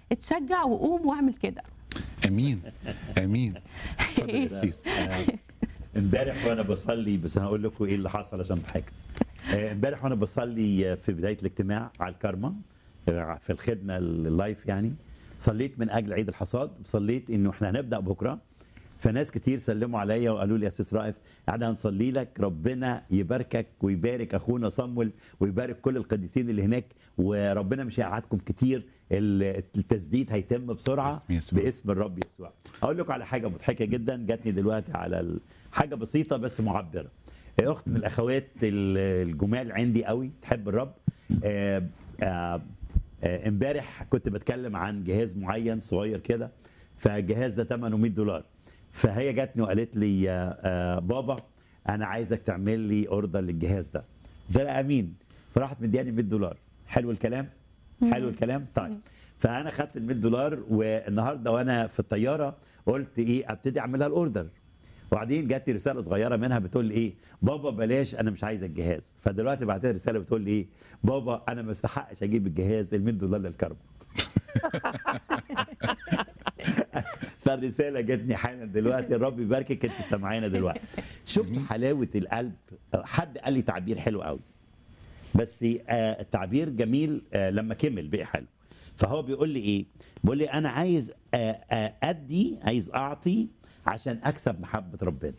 اتشجع وقوم واعمل كده امين امين اتفضل يا سيس امبارح وانا بصلي بس انا هقول لكم ايه اللي حصل عشان بحكي آه، امبارح وانا بصلي في بدايه الاجتماع على الكارما آه، في الخدمه اللايف يعني صليت من اجل عيد الحصاد صليت انه احنا هنبدا بكره فناس كتير سلموا عليا وقالوا لي يا استاذ رائف احنا هنصلي لك ربنا يباركك ويبارك اخونا صمول ويبارك كل القديسين اللي هناك وربنا مش هيقعدكم كتير ال- التسديد هيتم بسرعه باسم يسوع. باسم الرب يسوع اقول لكم على حاجه مضحكه جدا جاتني دلوقتي على ال- حاجه بسيطه بس معبره اخت من الاخوات ال- الجمال عندي قوي تحب الرب آه، آه، آه، امبارح كنت بتكلم عن جهاز معين صغير كده فالجهاز ده ثمنه 100 دولار فهي جاتني وقالت لي آه، آه، بابا انا عايزك تعمل لي اوردر للجهاز ده قلت لها امين فراحت مدياني 100 دولار حلو الكلام حلو الكلام طيب فانا خدت ال 100 دولار والنهارده وانا في الطياره قلت ايه ابتدي اعملها الاوردر وبعدين جات لي رساله صغيره منها بتقول لي ايه بابا بلاش انا مش عايز الجهاز فدلوقتي بعت لي رساله بتقول لي ايه بابا انا ما استحقش اجيب الجهاز ال 100 دولار للكرم فالرساله جاتني حالا دلوقتي الرب يباركك انت سامعانا دلوقتي شفت حلاوه القلب حد قال لي تعبير حلو قوي بس آه التعبير جميل آه لما كمل بقى حلو فهو بيقول لي ايه بيقول لي انا عايز آه آه ادي عايز اعطي عشان اكسب محبه ربنا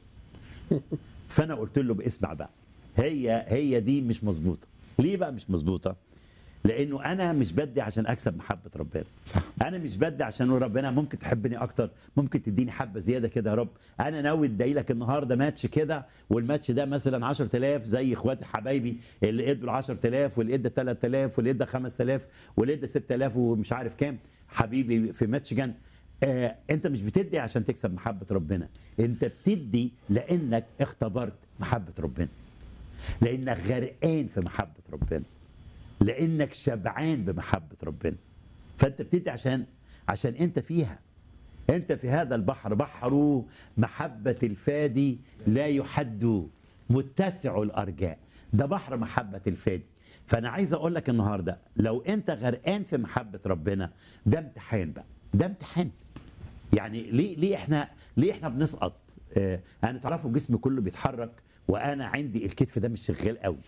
فانا قلت له باسمع بقى هي هي دي مش مظبوطه ليه بقى مش مظبوطه لانه انا مش بدي عشان اكسب محبه ربنا صح انا مش بدي عشان أقول ربنا ممكن تحبني اكتر ممكن تديني حبه زياده كده يا رب انا ناوي ادعي لك النهارده ماتش كده والماتش ده مثلا 10000 زي اخواتي حبايبي اللي ادوا ال 10000 واللي ادى 3000 واللي ادى 5000 واللي ادى 6000 ومش عارف كام حبيبي في ماتشجان آه انت مش بتدي عشان تكسب محبه ربنا انت بتدي لانك اختبرت محبه ربنا لانك غرقان في محبه ربنا لانك شبعان بمحبه ربنا فانت بتدي عشان عشان انت فيها انت في هذا البحر بحر محبه الفادي لا يحد متسع الارجاء ده بحر محبه الفادي فانا عايز اقول لك النهارده لو انت غرقان في محبه ربنا ده امتحان بقى ده امتحان يعني ليه ليه احنا ليه احنا بنسقط آه انا تعرفوا جسمي كله بيتحرك وانا عندي الكتف ده مش شغال قوي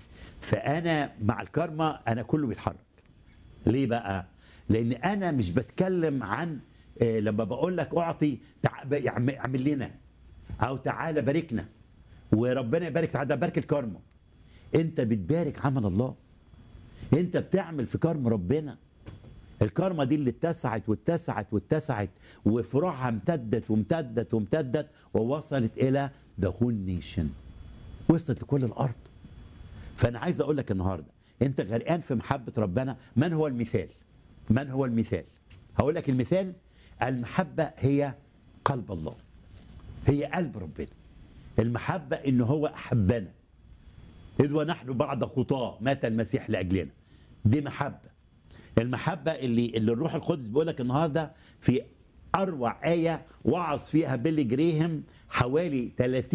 فانا مع الكارما انا كله بيتحرك ليه بقى لان انا مش بتكلم عن آه، لما بقول لك اعطي تع... ب- يعم- اعمل لنا او تعالى باركنا وربنا يبارك تعالى بارك الكارما انت بتبارك عمل الله انت بتعمل في كرم ربنا الكارما دي اللي اتسعت واتسعت واتسعت وفروعها امتدت وامتدت وامتدت ووصلت الى ذا هول نيشن وصلت لكل الارض فانا عايز اقول لك النهارده انت غرقان في محبه ربنا من هو المثال من هو المثال هقول لك المثال المحبه هي قلب الله هي قلب ربنا المحبه ان هو احبنا اذ ونحن بعد خطاه مات المسيح لاجلنا دي محبه المحبه اللي اللي الروح القدس بيقول لك النهارده في اروع ايه وعظ فيها بيلي جريهم حوالي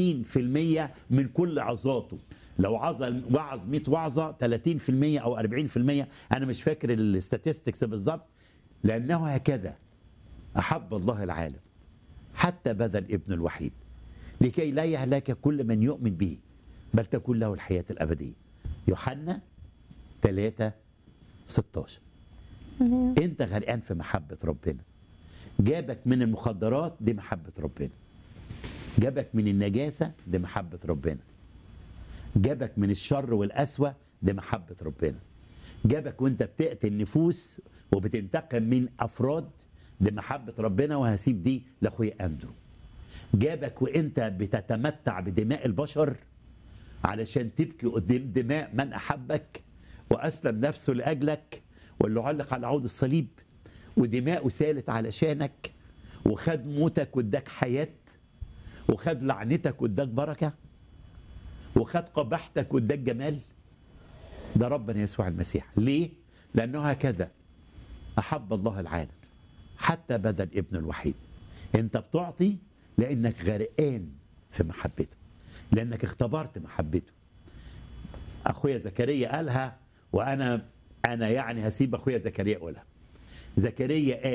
30% من كل عظاته لو عظ وعظ 100 وعظه 30% او 40% انا مش فاكر الاستاتستكس بالظبط لانه هكذا احب الله العالم حتى بذل ابن الوحيد لكي لا يهلك كل من يؤمن به بل تكون له الحياه الابديه يوحنا 3 16 انت غرقان في محبه ربنا جابك من المخدرات دي محبه ربنا جابك من النجاسه دي محبه ربنا جابك من الشر والقسوه دي محبه ربنا جابك وانت بتقتل نفوس وبتنتقم من افراد دي محبه ربنا وهسيب دي لاخويا اندرو جابك وانت بتتمتع بدماء البشر علشان تبكي قدام دماء من احبك واسلم نفسه لاجلك واللي علق على عود الصليب ودماؤه سالت علشانك وخد موتك واداك حياه وخد لعنتك واداك بركه وخد قبحتك واداك جمال ده ربنا يسوع المسيح ليه لانه هكذا احب الله العالم حتى بذل ابن الوحيد انت بتعطي لانك غرقان في محبته لانك اختبرت محبته اخويا زكريا قالها وانا انا يعني هسيب اخويا زكريا يقولها زكريا قال